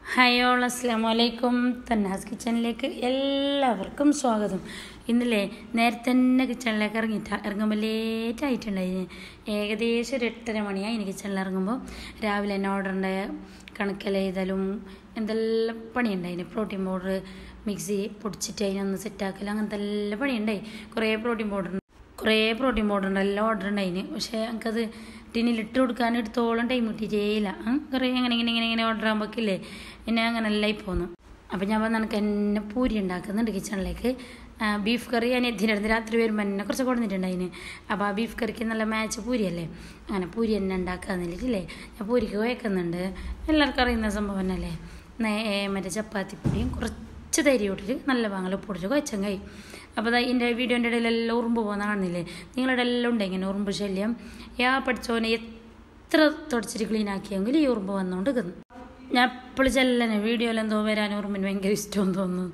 hi all അസ്സാം വലൈക്കും തന്നാസ് കിച്ചണിലേക്ക് എല്ലാവർക്കും സ്വാഗതം ഇന്നലെ നേരത്തെ തന്നെ കിച്ചണിലേക്ക് ഇറങ്ങിയിട്ട് ഇറങ്ങുമ്പോൾ ലേറ്റ് ആയിട്ടുണ്ടായിന് ഏകദേശം ഒരു എട്ടര മണിയായി ഇനി കിച്ചണിൽ ഇറങ്ങുമ്പോൾ രാവിലെ തന്നെ ഓർഡറിൻ്റെ കണക്കെല്ലാം എന്തെല്ലാം പണിയുണ്ടായിന് പ്രോട്ടീൻ പൗഡർ മിക്സി പൊടിച്ചിട്ട് അതിനൊന്ന് സെറ്റാക്കൽ അങ്ങനത്തെ എല്ലാം പണിയുണ്ടായി കുറേ പ്രോട്ടീൻ പൗഡർ കുറേ പ്രോട്ടീൻ പൗഡർ ഉണ്ട് എല്ലാം ഓർഡർ ഉണ്ടായിന് പക്ഷേ എനിക്കത് ടിന്നിൽ ഇട്ട് കൊടുക്കാൻ എടുത്തോളം ടൈം കിട്ടിയിട്ടേയില്ല കുറേ ഇങ്ങനെ ഇങ്ങനെ ഇങ്ങനെ ഇങ്ങനെ ഓർഡർ ആകുമ്പോഴേക്കില്ലേ എന്നെ അങ്ങനെ എല്ലാം പോന്നു അപ്പം ഞാൻ വന്ന് എനിക്ക് എന്നെ പൂരി ഉണ്ടാക്കുന്നുണ്ട് കിച്ചണിലേക്ക് ബീഫ് കറി ഞാൻ എത്തിനടുത്ത് രാത്രി വരുമ്പോൾ എന്നെ കുറച്ച് കൊടുത്തിട്ടുണ്ടായിന് അപ്പോൾ ആ ബീഫ് കറിക്ക് നല്ല മാച്ച് പൂരിയല്ലേ അങ്ങനെ പൂരി തന്നെ ഉണ്ടാക്കാന്നില്ലേ ഞാൻ പൂരിക്ക് കുഴക്കുന്നുണ്ട് എല്ലാവർക്കും അറിയുന്ന സംഭവം തന്നെയല്ലേ നേ മറ്റേ ചപ്പാത്തി പൊടിയും കുറച്ച് തരി ഇട്ടിട്ട് നല്ല വാങ്ങൽ പൊടിച്ച് കുഴച്ചങ്ങായി അപ്പോൾ അതാ ഇതിൻ്റെ വീഡിയോൻ്റെ ഇടയിലെല്ലാം ഉറുമ്പ് പോകുന്ന കാണുന്നില്ലേ നിങ്ങളുടെ എല്ലാം ഉണ്ട് ഇങ്ങനെ ഉറുമ്പ് ശല്യം യാ പഠിച്ചോനെ എത്ര തുടച്ചിട്ട് ക്ലീൻ ആക്കിയെങ്കിൽ ഈ ഉറുമ്പ് വന്നുകൊണ്ട് നിൽക്കുന്നു ഞാൻ എപ്പോഴും ചെല്ലനെ വീഡിയോയിൽ എന്തോ വരാൻ ഉറുമ്പിന് ഭയങ്കര ഇഷ്ടമെന്ന് തോന്നുന്നു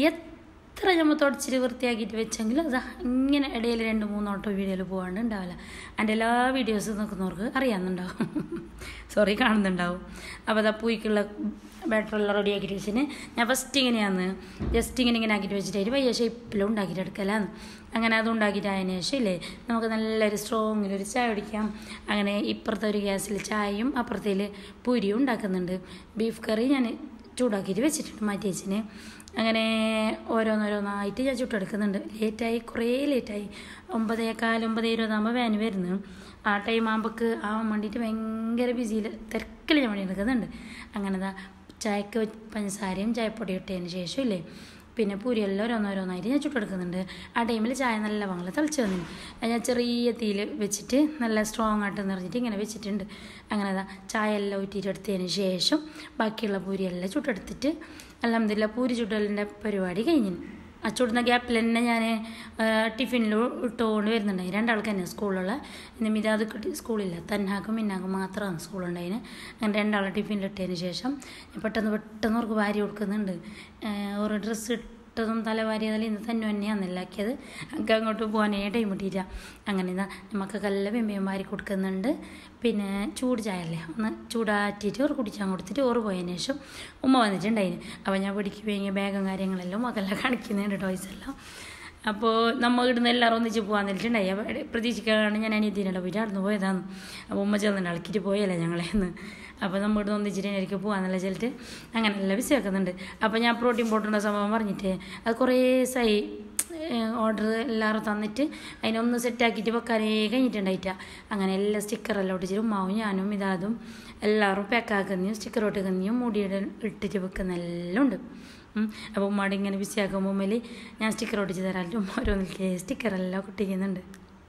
എത്ര നമ്മൾ തുടച്ചിട്ട് വൃത്തിയാക്കിയിട്ട് വെച്ചെങ്കിൽ അതാ ഇങ്ങനെ ഇടയിൽ രണ്ട് മൂന്നോട്ടോ വീഡിയോയിൽ പോകാണ്ട് ഉണ്ടാവില്ല എൻ്റെ എല്ലാ വീഡിയോസ് നോക്കുന്നവർക്ക് അറിയാമെന്നുണ്ടാവും സോറി കാണുന്നുണ്ടാവും അപ്പോൾ അതാ പൂയ്ക്കുള്ള ബാറ്ററെല്ലാം റെഡി ആക്കിയിട്ട് വെച്ചിന് ഞാൻ ഫസ്റ്റ് ഇങ്ങനെയാണ് ജസ്റ്റ് ഇങ്ങനെ ഇങ്ങനെ ആക്കിയിട്ട് വെച്ചിട്ട് വയ്യ ഷേപ്പിൽ ഉണ്ടാക്കിയിട്ട് എടുക്കലാന്ന് അങ്ങനെ അത് ഉണ്ടാക്കിയിട്ട് അതിന് ശേഷം ഇല്ലേ നമുക്ക് നല്ലൊരു സ്ട്രോങ്ങിൽ ഒരു ചായ കുടിക്കാം അങ്ങനെ ഇപ്പുറത്തെ ഒരു ഗ്യാസിൽ ചായയും അപ്പുറത്തേൽ പൂരിയും ഉണ്ടാക്കുന്നുണ്ട് ബീഫ് കറി ഞാൻ ചൂടാക്കിയിട്ട് വെച്ചിട്ടുണ്ട് മാറ്റി വെച്ചിന് അങ്ങനെ ഓരോന്നോരോന്നായിട്ട് ഞാൻ ചുട്ടെടുക്കുന്നുണ്ട് ലേറ്റായി കുറേ ലേറ്റായി ഒമ്പതേക്കാൽ ഒമ്പത് ഇരുപതാകുമ്പോൾ വാൻ വരുന്നു ആ ടൈം ആകുമ്പോൾക്ക് ആവാൻ വേണ്ടിയിട്ട് ഭയങ്കര ബിസിയിൽ തിരക്കിൽ ഞാൻ പണിയെടുക്കുന്നുണ്ട് അങ്ങനെ ദാ ചായക്ക് പഞ്ചസാരയും ചായപ്പൊടി ഇട്ടതിന് ശേഷം ഇല്ലേ പിന്നെ പൂരിയെല്ലാം ഓരോന്നോരോന്നായിട്ട് ഞാൻ ചുട്ടെടുക്കുന്നുണ്ട് ആ ടൈമിൽ ചായ നല്ല വാങ്ങൽ തിളച്ച് വന്നു ഞാൻ ചെറിയ തീയിൽ വെച്ചിട്ട് നല്ല സ്ട്രോങ് ആയിട്ട് നിറഞ്ഞിട്ട് ഇങ്ങനെ വെച്ചിട്ടുണ്ട് അങ്ങനെ അതാ ചായ എല്ലാം ഊറ്റിയിട്ട് എടുത്തതിന് ശേഷം ബാക്കിയുള്ള പൂരിയെല്ലാം ചുട്ടെടുത്തിട്ട് അലഹമില്ല പൂരി ചുട്ടലിൻ്റെ പരിപാടി കഴിഞ്ഞു ആ ചുടുന്ന ഗ്യാപ്പിൽ തന്നെ ഞാൻ ടിഫിനിൽ ഇട്ടുകൊണ്ട് വരുന്നുണ്ടായി രണ്ടാൾക്ക് തന്നെ സ്കൂളിലുള്ള ഇന്ന് മിതാത് കിട്ടി സ്കൂളില്ല തന്നാക്കും മിന്നാക്കും മാത്രമാണ് സ്കൂളുണ്ടായിന് അങ്ങനെ രണ്ടാളെ ടിഫിനിൽ ഇട്ടതിന് ശേഷം പെട്ടെന്ന് പെട്ടെന്ന് അവർക്ക് വാരി കൊടുക്കുന്നുണ്ട് ഒരു ഡ്രസ്സ് ഇട്ടതും തല വാരിയതെല്ലാം ഇന്ന് തന്നെ തന്നെയാണ് എല്ലാക്കിയത് എനിക്ക് അങ്ങോട്ട് പോകാനേ ടൈം കിട്ടിയില്ല അങ്ങനെ ഇതാ നമുക്ക് കല്ല വെമ്പയും വാരി കൊടുക്കുന്നുണ്ട് പിന്നെ ചൂട് ചായ അല്ലേ ഒന്ന് ചൂടാറ്റിയിട്ട് ഓർ കുടിച്ചാൽ കൊടുത്തിട്ട് ഓറ് പോയതിന് ശേഷം ഉമ്മ വന്നിട്ടുണ്ടായിന് അപ്പോൾ ഞാൻ പിടിക്ക് വേങ്ങിയ ബാഗും കാര്യങ്ങളെല്ലാം മകളെല്ലാം കാണിക്കുന്നുണ്ട് ടോയ്സ് എല്ലാം അപ്പോൾ നമ്മൾ ഇവിടുന്ന് എല്ലാവരും ഒന്നിച്ച് പോകാൻ നിന്നിട്ടുണ്ടായി പ്രതീക്ഷിക്കാണ് ഞാൻ അനിയത്തിനല്ലോ പോയിട്ട് നടന്നു പോയതാണ് അപ്പോൾ ഉമ്മ ചെന്നിട്ട് അളക്കിയിട്ട് പോയല്ലേ ഞങ്ങളെന്ന് അപ്പോൾ നമ്മൾ ഇവിടുന്ന് ഒന്നിച്ചിട്ട് എനിക്ക് പോകാമെന്നുള്ള ചെല്ലിട്ട് അങ്ങനെ എല്ലാം ബിസി ആക്കുന്നുണ്ട് അപ്പോൾ ഞാൻ പ്രോട്ടീൻ പൗഡറിൻ്റെ സംഭവം പറഞ്ഞിട്ട് അത് കുറേ സൈ ഓർഡർ എല്ലാവരും തന്നിട്ട് അതിനൊന്ന് സെറ്റാക്കിയിട്ട് വെക്കാനേ കഴിഞ്ഞിട്ടുണ്ടായിട്ടാ അങ്ങനെ എല്ലാ സ്റ്റിക്കറെല്ലാം ഒട്ടിച്ചിട്ട് ഉമ്മാവും ഞാനും ഇതാതും എല്ലാവരും പാക്കാക്കുന്നതും സ്റ്റിക്കർ ഒട്ടിക്കുന്നതും മുടിയുടെ ഇട്ടിട്ട് വെക്കുന്ന എല്ലാം ഉണ്ട് അപ്പോൾ ഉമ്മാടെ ഇങ്ങനെ ബിസിയാക്കുമ്പോൾ മുമ്പിൽ ഞാൻ സ്റ്റിക്കർ ഒട്ടിച്ച് തരാറുണ്ട് ഉമ്മ ഓരോന്നിലേക്ക് സ്റ്റിക്കറെല്ലാം ഒട്ടിക്കുന്നുണ്ട്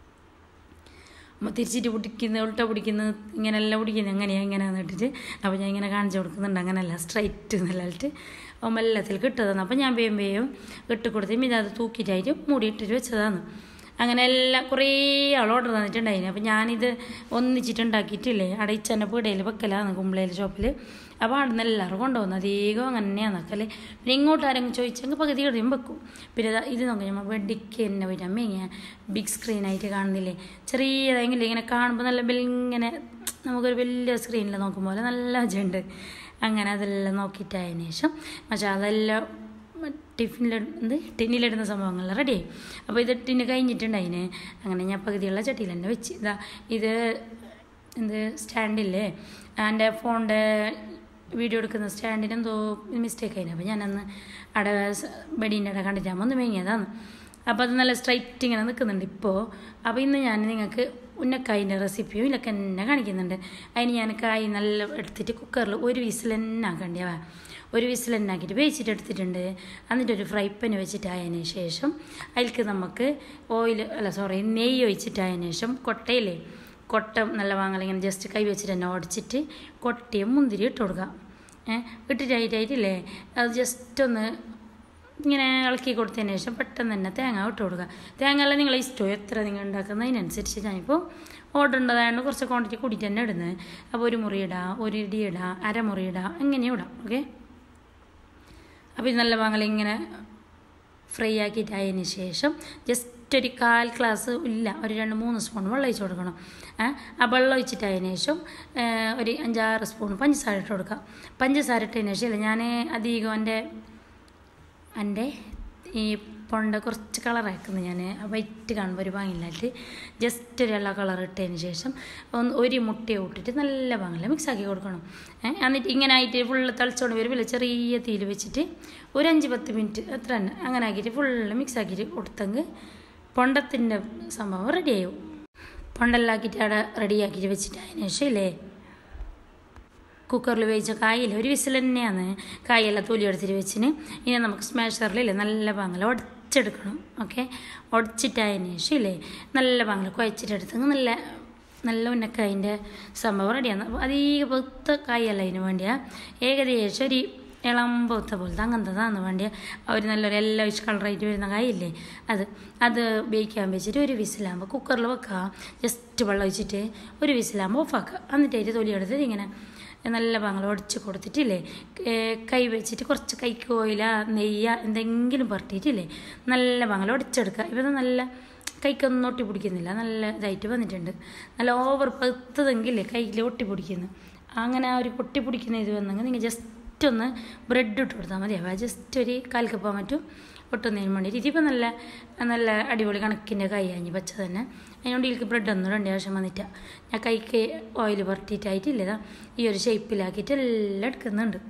തിരിച്ചിട്ട് പിടിക്കുന്ന ഉൾട്ട പിടിക്കുന്നത് ഇങ്ങനെല്ലാം പിടിക്കുന്നത് എങ്ങനെയാണ് ഇങ്ങനെയാന്ന് ഇട്ടിട്ട് അപ്പോൾ ഞാൻ ഇങ്ങനെ കാണിച്ചു കൊടുക്കുന്നുണ്ട് അങ്ങനെയല്ല സ്ട്രൈറ്റ് എന്നല്ലിട്ട് അപ്പോൾ എല്ലാത്തിൽ കിട്ടതാണ് അപ്പോൾ ഞാൻ വേം വേയും ഇട്ട് കൊടുത്ത് ഇതത് തൂക്കിയിട്ടായിട്ട് മൂടി ഇട്ടിട്ട് വെച്ചതാണ് അങ്ങനെ എല്ലാം കുറേ ആൾ ഓർഡർ തന്നിട്ടുണ്ടായിന് അപ്പോൾ ഞാനിത് ഒന്നിച്ചിട്ടുണ്ടാക്കിയിട്ടില്ലേ അവിടെ ഇച്ചൻ്റെ പീടയിൽ വെക്കലാണ് കുമ്പളയിൽ ഷോപ്പിൽ അപ്പോൾ അവിടെ നിന്ന് എല്ലാവരും കൊണ്ടുപോകുന്നു അധികം അങ്ങനെ തന്നെയാണ് നോക്കല്ലേ പിന്നെ ഇങ്ങോട്ട് ആരെങ്കിലും ചോദിച്ചെങ്കിൽ പകുതി കഴിയും വെക്കും പിന്നെ ഇത് നോക്കാം നമ്മൾ വെഡിക്ക് തന്നെ പോയിട്ട് അമ്മ ഇങ്ങനെ ബിഗ് സ്ക്രീനായിട്ട് കാണുന്നില്ലേ ചെറിയതെങ്കിലും ഇങ്ങനെ കാണുമ്പോൾ നല്ല ഇങ്ങനെ നമുക്കൊരു വലിയ സ്ക്രീനിൽ നോക്കുമ്പോൾ നല്ല മജുണ്ട് അങ്ങനെ അതെല്ലാം നോക്കിയിട്ടതിന് ശേഷം പക്ഷേ അതെല്ലാം ടിഫിനിലെന്ത് ടിന്നിലിടുന്ന സംഭവങ്ങൾ റെഡിയായി അപ്പോൾ ഇത് ടിന്ന് കഴിഞ്ഞിട്ടുണ്ടായിന് അങ്ങനെ ഞാൻ പകുതിയുള്ള ചട്ടിയിൽ തന്നെ വെച്ച് ഇതാ ഇത് എന്ത് സ്റ്റാൻഡില്ലേ എൻ്റെ ഫോണിൻ്റെ വീഡിയോ എടുക്കുന്ന സ്റ്റാൻഡിന് എന്തോ മിസ്റ്റേക്ക് ആയിരുന്നു അപ്പോൾ ഞാനന്ന് അവിടെ ബെഡീൻ്റെ അവിടെ കണ്ടിട്ടാകുമ്പോൾ ഒന്ന് മേങ്ങിയതാണ് അപ്പോൾ അത് നല്ല സ്ട്രൈറ്റ് ഇങ്ങനെ നിൽക്കുന്നുണ്ട് ഇപ്പോൾ അപ്പോൾ ഇന്ന് ഞാൻ നിങ്ങൾക്ക് ഉന്നക്കായിൻ്റെ റെസിപ്പിയും ഇതൊക്കെ തന്നെ കാണിക്കുന്നുണ്ട് അതിന് ഞാൻ കായ് നല്ല എടുത്തിട്ട് കുക്കറിൽ ഒരു വിസിൽ തന്നെ ആക്കേണ്ടിയവാ ഒരു വിസിൽ തന്നെ ആക്കിയിട്ട് വേവിച്ചിട്ട് എടുത്തിട്ടുണ്ട് എന്നിട്ട് ഒരു ഫ്രൈ പാൻ വെച്ചിട്ടായതിന് ശേഷം അതിലേക്ക് നമുക്ക് ഓയിൽ അല്ല സോറി നെയ്യ് ഒഴിച്ചിട്ടായതിന് ശേഷം കൊട്ടയില്ലേ കൊട്ട നല്ല വാങ്ങൽ ഇങ്ങനെ ജസ്റ്റ് കൈ വെച്ചിട്ട് തന്നെ ഉടച്ചിട്ട് കൊട്ടയും മുന്തിരി ഇട്ട് കൊടുക്കാം ഏഹ് ഇട്ടിട്ടായിട്ടായിട്ടില്ലേ അത് ജസ്റ്റ് ഒന്ന് ഇങ്ങനെ ഇളക്കി കൊടുത്തതിന് ശേഷം പെട്ടെന്ന് തന്നെ തേങ്ങ ഇട്ട് കൊടുക്കുക തേങ്ങ എല്ലാം നിങ്ങളെ ഇഷ്ടമോ എത്ര നിങ്ങൾ ഉണ്ടാക്കുന്നതിനനുസരിച്ച് ഞാനിപ്പോൾ ഓർഡർ ഉണ്ടതായത് കുറച്ച് ക്വാണ്ടിറ്റി കൂടിയിട്ട് തന്നെ ഇടുന്നത് അപ്പോൾ ഒരു മുറി ഇടാം ഒരു ഇടി ഇടാം അരമുറി ഇടാം എങ്ങനെയും ഇടാം ഓക്കെ അപ്പോൾ ഇത് നല്ല വാങ്ങൽ ഇങ്ങനെ ഫ്രൈ ആക്കിയിട്ടായതിന് ശേഷം ജസ്റ്റ് ഒരു കാൽ ഗ്ലാസ് ഇല്ല ഒരു രണ്ട് മൂന്ന് സ്പൂൺ വെള്ളം ഒഴിച്ച് കൊടുക്കണം ഏ, ആ വെള്ളം ഒഴിച്ചിട്ടതിന് ശേഷം ഏ, ഒരു അഞ്ചാറ് സ്പൂൺ പഞ്ചസാര ഇട്ട് കൊടുക്കാം പഞ്ചസാര ഇട്ടതിന് ശേഷം ഇല്ല ഞാൻ അധികം എൻ്റെ എൻ്റെ ഈ പൊണ്ട കുറച്ച് കളറാക്കുന്നത് ഞാൻ വൈറ്റ് കാണുമ്പോൾ ഒരു ഭാഗമില്ലായിട്ട് ജസ്റ്റ് ഒരു വെള്ള കളർ ഇട്ടതിന് ശേഷം ഒന്ന് ഒരു മുട്ട ഇട്ടിട്ട് നല്ല ഭാഗമില്ല മിക്സ് ആക്കി കൊടുക്കണം ഏ, എന്നിട്ട് ഇങ്ങനെ ആയിട്ട് ഫുള്ള് തളിച്ചോണ്ട് വരുമ്പോൾ ചെറിയ തീയിൽ വെച്ചിട്ട് ഒരു അഞ്ച് പത്ത് മിനിറ്റ് അത്ര തന്നെ അങ്ങനെ ആക്കിയിട്ട് ഫുള്ള് മിക്സ് ആക്കിയിട്ട് കൊടുത്തെങ്കിൽ പൊണ്ടത്തിൻ്റെ സംഭവം റെഡിയാവും പൊണ്ടെല്ലാം ആക്കിയിട്ട് അവിടെ റെഡിയാക്കിയിട്ട് വെച്ചിട്ട് അതിന് ശേഷം ഇല്ലേ കുക്കറിൽ വേവിച്ച കായില്ല ഒരു വിസിൽ തന്നെയാണ് കായെല്ലാം തൊലി എടുത്തിട്ട് വെച്ചിന് ഇനി നമുക്ക് സ്മാഷറിലില്ലേ നല്ല പാങ്ങല ഉടച്ചെടുക്കണം ഓക്കെ ഉടച്ചിട്ടതിന് ശേഷം ഇല്ലേ നല്ല പാങ്ങല കുഴച്ചിട്ടെടുത്തെങ്കിൽ നല്ല നല്ല ഉന്നക്കായൻ്റെ സംഭവം റെഡിയാണ് അപ്പോൾ അധികം പൊത്ത കായല്ല അതിന് വേണ്ടിയാ ഏകദേശം ഒരു ഇളം പൊത്ത പോലത്തെ അങ്ങനത്തതാണ് വേണ്ടിയ ഒരു നല്ലൊരു എല്ലോയിഷ് കളറായിട്ട് വരുന്ന കായില്ലേ അത് അത് വേവിക്കാൻ വെച്ചിട്ട് ഒരു വിസിലാകുമ്പോൾ കുക്കറിൽ വെക്കുക ജസ്റ്റ് വെള്ളം ഒഴിച്ചിട്ട് ഒരു വിസിലാകുമ്പോൾ ഓഫാക്കുക എന്നിട്ട് അതിൻ്റെ തൊലി എടുത്തിട്ട് ഇങ്ങനെ നല്ല പാങ്ങൾ ഒടിച്ച് കൊടുത്തിട്ടില്ലേ ഏ, കൈ വെച്ചിട്ട് കുറച്ച് കൈക്ക് ഓയില നെയ്യ എന്തെങ്കിലും പുരട്ടിയിട്ടില്ലേ നല്ല പാങ്ങൾ ഒടിച്ചെടുക്കുക ഇപ്പം നല്ല കൈക്കൊന്നും ഒട്ടി പിടിക്കുന്നില്ല നല്ല ഇതായിട്ട് വന്നിട്ടുണ്ട് നല്ല ഓവർ പഴുത്തതെങ്കിലേ കയ്യിൽ ഒട്ടി പിടിക്കുന്നു അങ്ങനെ ആ ഒരു പൊട്ടി പിടിക്കുന്ന ഇത് വന്നെങ്കിൽ നിങ്ങൾ ജസ്റ്റ് ഒന്ന് ബ്രെഡ് ഇട്ട് കൊടുത്താൽ മതിയാവുക ജസ്റ്റ് ഒരു കാൽ കപ്പാൻ പറ്റും ഒട്ടുന്നതിന് വേണ്ടിയിട്ട് ഇതിപ്പോൾ നല്ല നല്ല അടിപൊളി കണക്കിൻ്റെ കൈ അഞ്ഞ് പച്ച തന്നെ അതിനോണ്ട് ഇതിലേക്ക് ബ്രെഡ് ഒന്നും രണ്ട് ആവശ്യം വന്നിട്ടാ ഞാൻ കൈക്ക് ഓയിൽ പുരട്ടിയിട്ടായിട്ടില്ലതാ ഈ ഒരു ഷേപ്പിലാക്കിയിട്ട് എല്ലാം എടുക്കുന്നുണ്ട്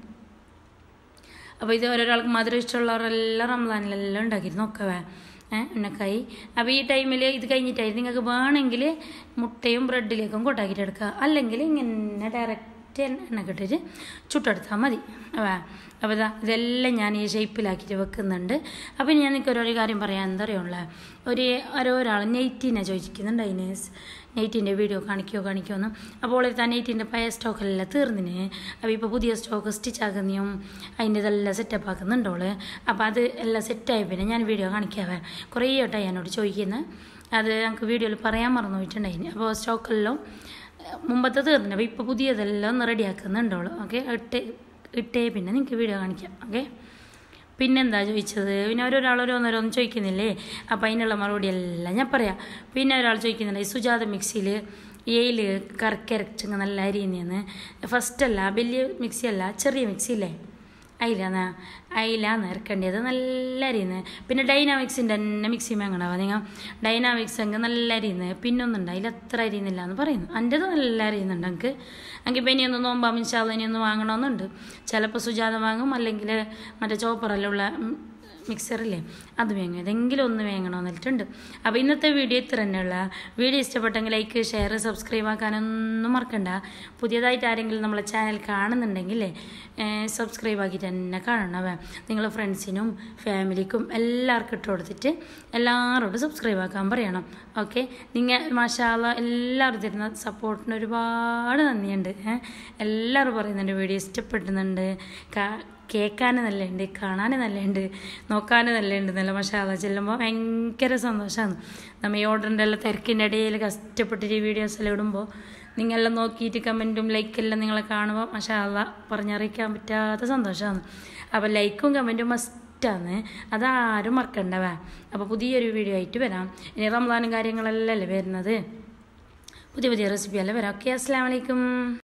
അപ്പോൾ ഇത് ഓരോരാൾക്ക് മധുരം ഇഷ്ടമുള്ളവരെല്ലാം റംസാനിലെല്ലാം ഉണ്ടാക്കിയിട്ട് നോക്കവേ ഏഹ് ഉന്നക്കായി അപ്പോൾ ഈ ടൈമിൽ ഇത് കഴിഞ്ഞിട്ടായി നിങ്ങൾക്ക് വേണമെങ്കിൽ മുട്ടയും ബ്രെഡിലേക്കും കൊട്ടാക്കിയിട്ട് എടുക്കുക അല്ലെങ്കിൽ ഇങ്ങനെ ഡയറക്റ്റ് എണ്ണക്കിട്ടിട്ട് ചുട്ടെടുത്താൽ മതി അവേ അപ്പോൾ ഇതാ ഇതെല്ലാം ഞാൻ ഈ ഷേപ്പിലാക്കിയിട്ട് വെക്കുന്നുണ്ട് അപ്പോൾ ഇനി ഞാൻ നിങ്ങൾക്ക് ഓരോ കാര്യം പറയാൻ എന്താ അറിയുള്ളൂ ഒരു ഓരോരാൾ നെയ്റ്റിനെ ചോദിക്കുന്നുണ്ട് അതിന് നെയ്റ്റിൻ്റെ വീഡിയോ കാണിക്കുമോ കാണിക്കുമോ എന്ന് അപ്പോൾ ഒരു നെയ്റ്റിൻ്റെ പഴയ സ്റ്റോക്കെല്ലാം തീർന്നിന് അപ്പോൾ ഇപ്പോൾ പുതിയ സ്റ്റോക്ക് സ്റ്റിച്ച് ആക്കുന്നതും അതിൻ്റെ ഇതെല്ലാം സെറ്റപ്പ് ആക്കുന്നുണ്ടോള് അപ്പോൾ അത് എല്ലാം സെറ്റായി പിന്നെ ഞാൻ വീഡിയോ കാണിക്കാവേ കുറേ വട്ടം എന്നോട് ചോദിക്കുന്നത് അത് ഞങ്ങൾക്ക് വീഡിയോയിൽ പറയാൻ മറന്നു പോയിട്ടുണ്ടായിന് അപ്പോൾ സ്റ്റോക്കെല്ലാം മുമ്പത്തെ തീർന്നില്ല അപ്പോൾ ഇപ്പോൾ പുതിയതെല്ലാം ഒന്ന് റെഡിയാക്കുന്നുണ്ടോളൂ ഓക്കെ ഇട്ട് ഇട്ടേ പിന്നെ നിങ്ങൾക്ക് വീഡിയോ കാണിക്കാം ഓക്കെ പിന്നെന്താ ചോദിച്ചത് പിന്നെ ഓരോരാൾ ഓരോന്നോരോന്ന് ചോദിക്കുന്നില്ലേ അപ്പം അതിനുള്ള മറുപടി എല്ലാം ഞാൻ പറയാം പിന്നെ ഒരാൾ ചോദിക്കുന്നുണ്ട് ഈ സുജാത മിക്സിയിൽ ഏയിൽ കറക്കിറച്ചങ്ങ് നല്ല അരിയുന്നതെന്ന് ഫസ്റ്റല്ല വലിയ മിക്സി അല്ല ചെറിയ മിക്സി ഇല്ലേ അയിലാന്ന് അയിലാന്ന് ഇറക്കേണ്ടത് നല്ല അരിയുന്നത് പിന്നെ ഡൈനാമിക്സിൻ്റെ തന്നെ മിക്സി വാങ്ങണവ നിങ്ങൾ ഡൈനാമിക്സ് അങ്ങ് നല്ല അരിയുന്നത് പിന്നൊന്നുണ്ട് അതിൽ അത്ര അരിയുന്നില്ല എന്ന് പറയുന്നു എൻ്റെത് നല്ല അരിയുന്നുണ്ട് എനിക്ക് എനിക്ക് ഇപ്പം ഇനിയൊന്ന് നോമ്പാം മിൻഷാല്ല ഇനിയൊന്ന് വാങ്ങണമെന്നുണ്ട് ചിലപ്പോൾ സുജാത വാങ്ങും അല്ലെങ്കിൽ മറ്റേ ചോപ്പറെല്ലാം മിക്സറില്ലേ അത് വേങ്ങും ഏതെങ്കിലും ഒന്ന് വേങ്ങണമെന്ന് വെച്ചിട്ടുണ്ട് അപ്പോൾ ഇന്നത്തെ വീഡിയോ ഇത്ര തന്നെയുള്ള വീഡിയോ ഇഷ്ടപ്പെട്ടെങ്കിൽ ലൈക്ക് ഷെയർ സബ്സ്ക്രൈബ് ആക്കാനൊന്നും മറക്കണ്ട പുതിയതായിട്ട് ആരെങ്കിലും നമ്മളെ ചാനൽ കാണുന്നുണ്ടെങ്കിൽ സബ്സ്ക്രൈബ് ആക്കിയിട്ട് തന്നെ കാണണവേ നിങ്ങളെ ഫ്രണ്ട്സിനും ഫാമിലിക്കും എല്ലാവർക്കും ഇട്ട് കൊടുത്തിട്ട് എല്ലാവരോടും സബ്സ്ക്രൈബ് ആക്കാൻ പറയണം ഓക്കെ നിങ്ങൾ മാഷാല എല്ലാവരും തരുന്ന സപ്പോർട്ടിന് ഒരുപാട് നന്ദിയുണ്ട് ഏഹ് എല്ലാവരും പറയുന്നുണ്ട് വീഡിയോ ഇഷ്ടപ്പെടുന്നുണ്ട് കാ- കേൾക്കാൻ നല്ലതുണ്ട് കാണാൻ നല്ലതുണ്ട് നോക്കാൻ നല്ലതുണ്ട് നല്ല മഷാല ചെല്ലുമ്പോൾ ഭയങ്കര സന്തോഷമാണ് നമ്മൾ ഈ ഓർഡറിൻ്റെ എല്ലാം തിരക്കിൻ്റെ ഇടയിൽ കഷ്ടപ്പെട്ടിട്ട് ഈ വീഡിയോസ് എല്ലാം ഇടുമ്പോൾ നിങ്ങളെല്ലാം നോക്കിയിട്ട് കമൻറ്റും ലൈക്കെല്ലാം നിങ്ങളെ കാണുമ്പോൾ മഷാല പറഞ്ഞറിയിക്കാൻ പറ്റാത്ത സന്തോഷമാണ് അപ്പോൾ ലൈക്കും കമൻറ്റും മസ്റ്റാണ് അതാരും മറക്കണ്ടവേ അപ്പോൾ പുതിയൊരു വീഡിയോ ആയിട്ട് വരാം ഇനി റംസാനും കാര്യങ്ങളെല്ലാം അല്ലേ വരുന്നത് പുതിയ പുതിയ റെസിപ്പി എല്ലാം വരാം ഓക്കെ അസ്സാം വലൈക്കും